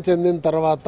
చెందిన తర్వాత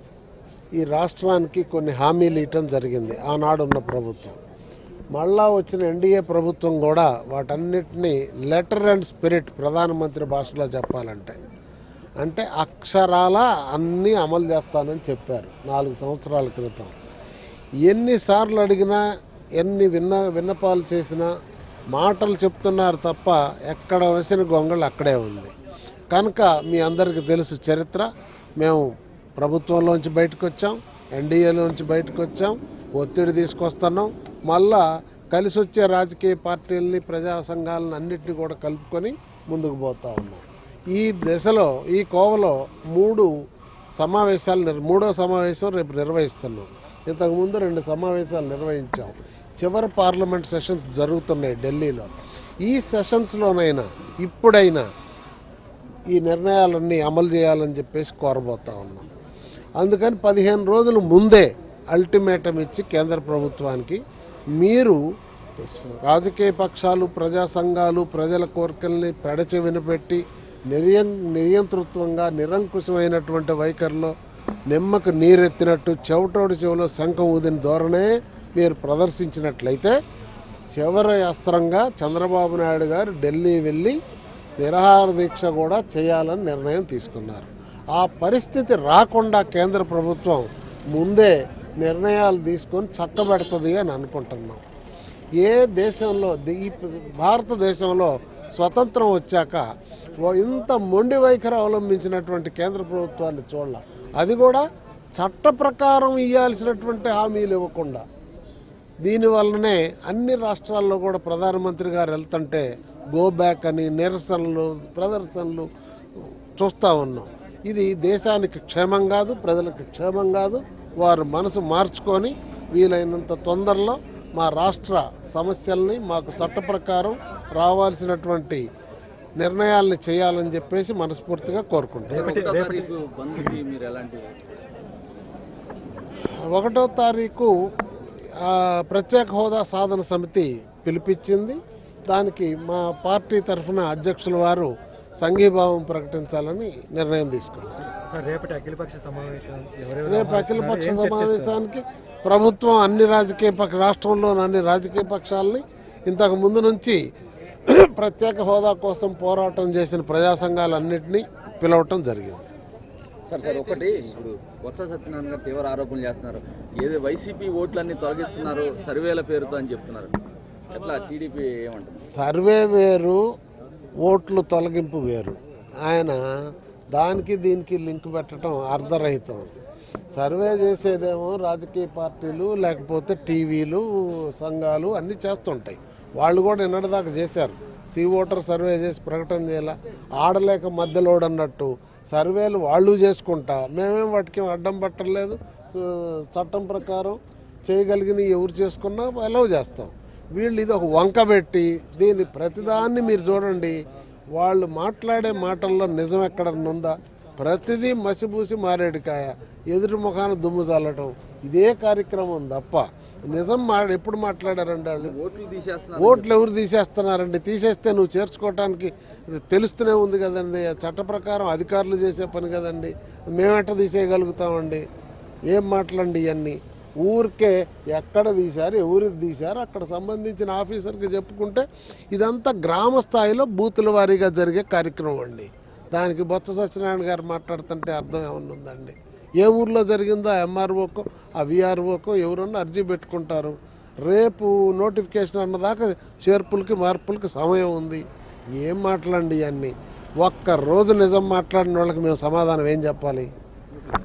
ఈ రాష్ట్రానికి కొన్ని హామీలు ఇవ్వటం జరిగింది ఆనాడున్న ప్రభుత్వం మళ్ళా వచ్చిన ఎన్డీఏ ప్రభుత్వం కూడా వాటన్నిటినీ లెటర్ అండ్ స్పిరిట్ ప్రధానమంత్రి భాషలో చెప్పాలంటే అంటే అక్షరాల అన్నీ అమలు చేస్తానని చెప్పారు నాలుగు సంవత్సరాల క్రితం ఎన్నిసార్లు అడిగినా ఎన్ని విన్న విన్నపాలు చేసినా మాటలు చెప్తున్నారు తప్ప ఎక్కడ వేసిన గొంగళి అక్కడే ఉంది కనుక మీ అందరికీ తెలుసు చరిత్ర మేము ప్రభుత్వంలోంచి బయటకు వచ్చాం ఎన్డీఏలోంచి బయటకు వచ్చాం ఒత్తిడి తీసుకొస్తున్నాం మళ్ళా కలిసి వచ్చే రాజకీయ పార్టీలని ప్రజా సంఘాలను అన్నింటినీ కూడా కలుపుకొని ముందుకు పోతా ఉన్నాం ఈ దశలో ఈ కోవలో మూడు సమావేశాలు నిర్ మూడో సమావేశం రేపు నిర్వహిస్తున్నాం ఇంతకుముందు రెండు సమావేశాలు నిర్వహించాం చివరి పార్లమెంట్ సెషన్స్ జరుగుతున్నాయి ఢిల్లీలో ఈ సెషన్స్లోనైనా ఇప్పుడైనా ఈ నిర్ణయాలన్నీ అమలు చేయాలని చెప్పేసి కోరబోతా ఉన్నాం అందుకని పదిహేను రోజుల ముందే అల్టిమేటం ఇచ్చి కేంద్ర ప్రభుత్వానికి మీరు రాజకీయ పక్షాలు ప్రజా సంఘాలు ప్రజల కోరికల్ని పెడచె వినపెట్టి నిరియం నియంతృత్వంగా నిరంకుశమైనటువంటి వైఖరిలో నిమ్మకు నీరెత్తినట్టు చెవటోడి చెవిలో శంఖం ఊదిన ధోరణే మీరు ప్రదర్శించినట్లయితే చివరి అస్త్రంగా చంద్రబాబు నాయుడు గారు ఢిల్లీ వెళ్ళి నిరాహార దీక్ష కూడా చేయాలని నిర్ణయం తీసుకున్నారు ఆ పరిస్థితి రాకుండా కేంద్ర ప్రభుత్వం ముందే నిర్ణయాలు తీసుకొని చక్కబెడుతుంది అని అనుకుంటున్నాం ఏ దేశంలో ది- ఈ భారతదేశంలో స్వతంత్రం వచ్చాక ఓ ఇంత మొండి వైఖరి అవలంబించినటువంటి కేంద్ర ప్రభుత్వాన్ని చూడాల అది కూడా చట్ట ప్రకారం ఇవ్వాల్సినటువంటి హామీలు ఇవ్వకుండా దీనివల్లనే అన్ని రాష్ట్రాల్లో కూడా ప్రధానమంత్రి గారు వెళ్తుంటే గో బ్యాక్ అని నిరసనలు ప్రదర్శనలు చూస్తూ ఉన్నాం ఇది దేశానికి క్షేమం కాదు ప్రజలకు క్షేమం కాదు వారు మనసు మార్చుకొని వీలైనంత తొందరలో మా రాష్ట్ర సమస్యల్ని మాకు చట్ట ప్రకారం రావాల్సినటువంటి నిర్ణయాల్ని చేయాలని చెప్పేసి మనస్ఫూర్తిగా కోరుకుంటాం ఒకటో తారీఖు బంద్కి మీరు ఎలాంటి ఒకటో తారీఖు ఆ, ప్రత్యేక హోదా సాధన సమితి పిలిపించింది దానికి మా పార్టీ తరఫున అధ్యక్షుల వారు సంఘీభావం ప్రకటించాలని నిర్ణయం తీసుకున్నారు సార్ రేపటి అఖిలపక్ష సమావేశం ఎవరెవరు రేపు అఖిలపక్ష ఏం చర్చిస్తారు? సమావేశానికి ప్రభుత్వం అన్ని రాజకీయ పక్ష రాష్ట్రంలోని అన్ని రాజకీయ పక్షాలని ఇంతకు ముందు నుంచి ప్రత్యేక హోదా కోసం పోరాటం చేసిన ప్రజా సంఘాలన్నింటినీ పిలవటం జరిగింది సార్ సార్ ఒకటి ఇప్పుడు కొత్త సత్యనారాయణ గారు తీవ్ర ఆరోపణలు చేస్తున్నారు ఏదో వైసీపీ ఓట్లన్నీ తొలగిస్తున్నారు సర్వేల పేరుతో అని చెప్తున్నారు ఎట్లా టీడీపీ ఏమంటారు సర్వే వేరు ఓట్లు తొలగింపు వేరు ఆయన దానికి దీనికి లింక్ పెట్టడం అర్ధరహితం సర్వే చేసేదేమో రాజకీయ పార్టీలు లేకపోతే టీవీలు సంఘాలు అన్నీ చేస్తుంటాయి వాళ్ళు కూడా నిన్నటిదాకా చేశారు సి ఓటర్ సర్వే చేసి ప్రకటన చేయాల ఆడలేక మధ్యలోడు అన్నట్టు సర్వేలు వాళ్ళు చేసుకుంటా మేమేం వాటికి ఏం అడ్డం పట్టలేదు సో- చట్టం ప్రకారం చేయగలిగిన ఎవరు చేసుకున్నా అలవ్ చేస్తాం వీళ్ళు ఇది ఒక వంక పెట్టి దీన్ని ప్రతిదాన్ని మీరు చూడండి వాళ్ళు మాట్లాడే మాటల్లో నిజం ఎక్కడన్నా ఉందా ప్రతిదీ మసిపూసి మారేడికాయ ఎదురు ముఖాన దుమ్ము చల్లటం ఇదే కార్యక్రమం తప్ప నిజం మా ఎప్పుడు మాట్లాడారండి వాళ్ళు ఓట్లు తీసేస్తున్నారు ఓట్లు ఎవరు తీసేస్తున్నారండి తీసేస్తే నువ్వు చేర్చుకోవటానికి తెలుస్తూనే ఉంది కదండి ఆ చట్ట ప్రకారం అధికారులు చేసే పని కదండి మేమెట్ట తీసేయగలుగుతామండి ఏం మాటలండి ఇవన్నీ ఊరికే ఎక్కడ తీశారు ఎవరికి తీశారు అక్కడ సంబంధించిన ఆఫీసర్కి చెప్పుకుంటే ఇదంతా గ్రామ స్థాయిలో బూతుల వారీగా జరిగే కార్యక్రమం అండి దానికి బొత్స సత్యనారాయణ గారు మాట్లాడుతుంటే అర్థం ఏమన్నా ఉందండి ఏ ఊర్లో జరిగిందో ఆ ఎంఆర్ఓకో ఆ విఆర్ఓకో ఎవరన్నా అర్జీ పెట్టుకుంటారు రేపు నోటిఫికేషన్ అన్నదాకా చేర్పులకి మార్పులకి సమయం ఉంది ఏం మాట్లాడండి ఇవన్నీ ఒక్క రోజు నిజం మాట్లాడిన వాళ్ళకి మేము సమాధానం ఏం చెప్పాలి